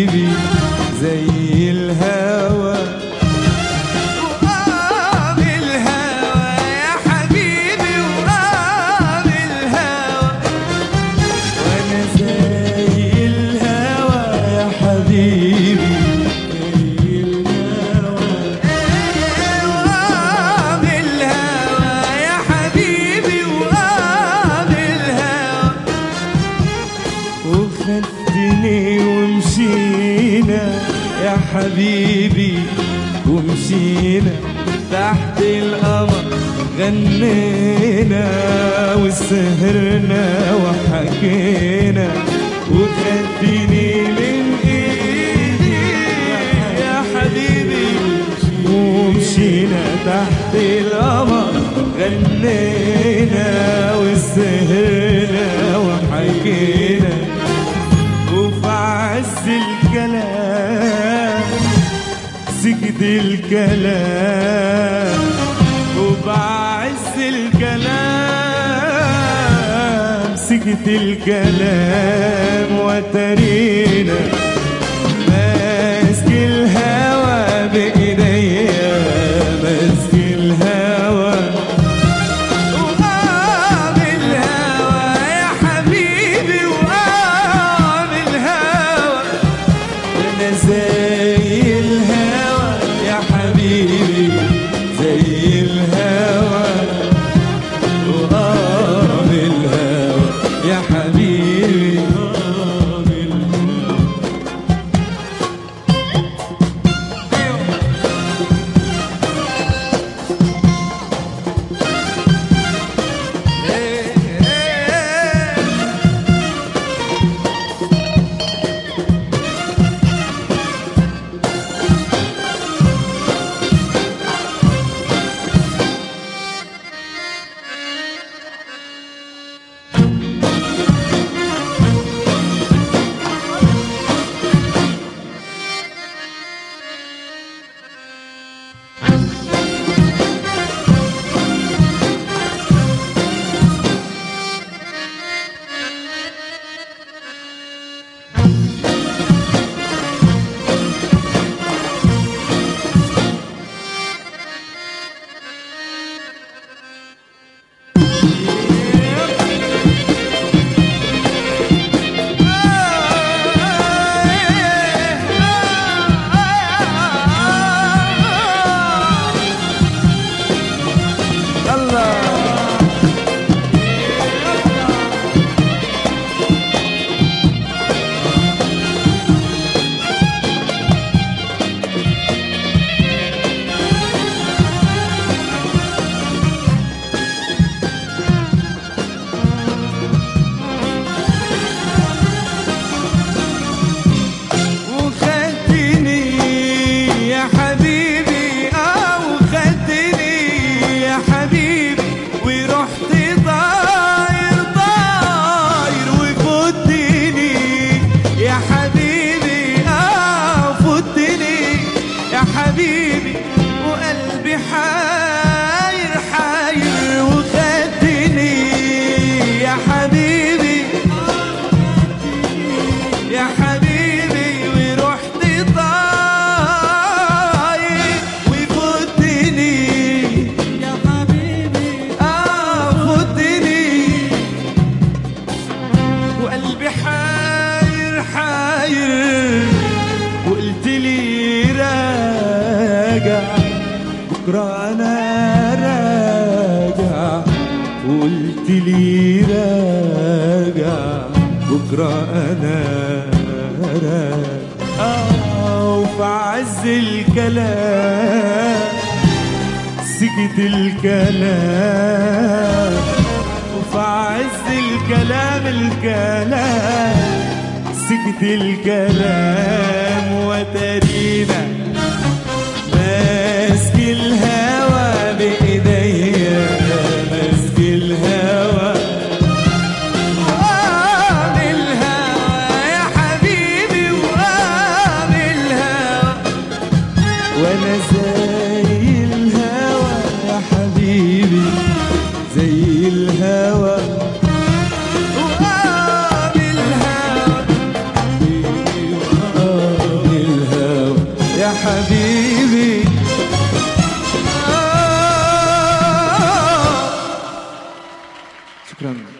حبيبي زي الهوى وقام الهوى يا حبيبي وقام الهوى وانا زي الهوى يا حبيبي زي الهوى وقام الهوى يا حبيبي وقام الهوى وخدني ومشينا يا حبيبي ومشينا تحت القمر غنينا وسهرنا وحكينا وخدني من ايدي يا حبيبي ومشينا تحت القمر غنينا وسهرنا وحكينا وفي عز الكلام سكت الكلام وبعز الكلام سكت الكلام وترينا ماسك الهوى بإيديا ماسك الهوى وقام الهوى يا حبيبي وقام الهوى انا زي الهوى يا حبيبي زي الهوى وقام الهوى يا حبيبي وقام الهوى وخدتني يا حبيبي اه وخدتني يا حبيبي ورحت طاير طاير وفوتني يا حبيبي اه فوتني يا حبيبي وقلبي حاير حاير وخدتني يا حبيبي يا حبيبي ورحت طاير وفوتني يا حبيبي اه فوتني وقلبي حاير حاير وقلت لي راجع بكره انا راجع وقلت لي راجع بكره انا راجع آه وفي عز الكلام سكت الكلام وفي عز الكلام الكلام سكت الكلام وترينا ماسك الهوى بإيديا ماسك الهوى وقام الهوى يا حبيبي وقام الهوى وانا زي الهوى يا حبيبي زي الهوى وقام الهوى حبيبي آه. شكرا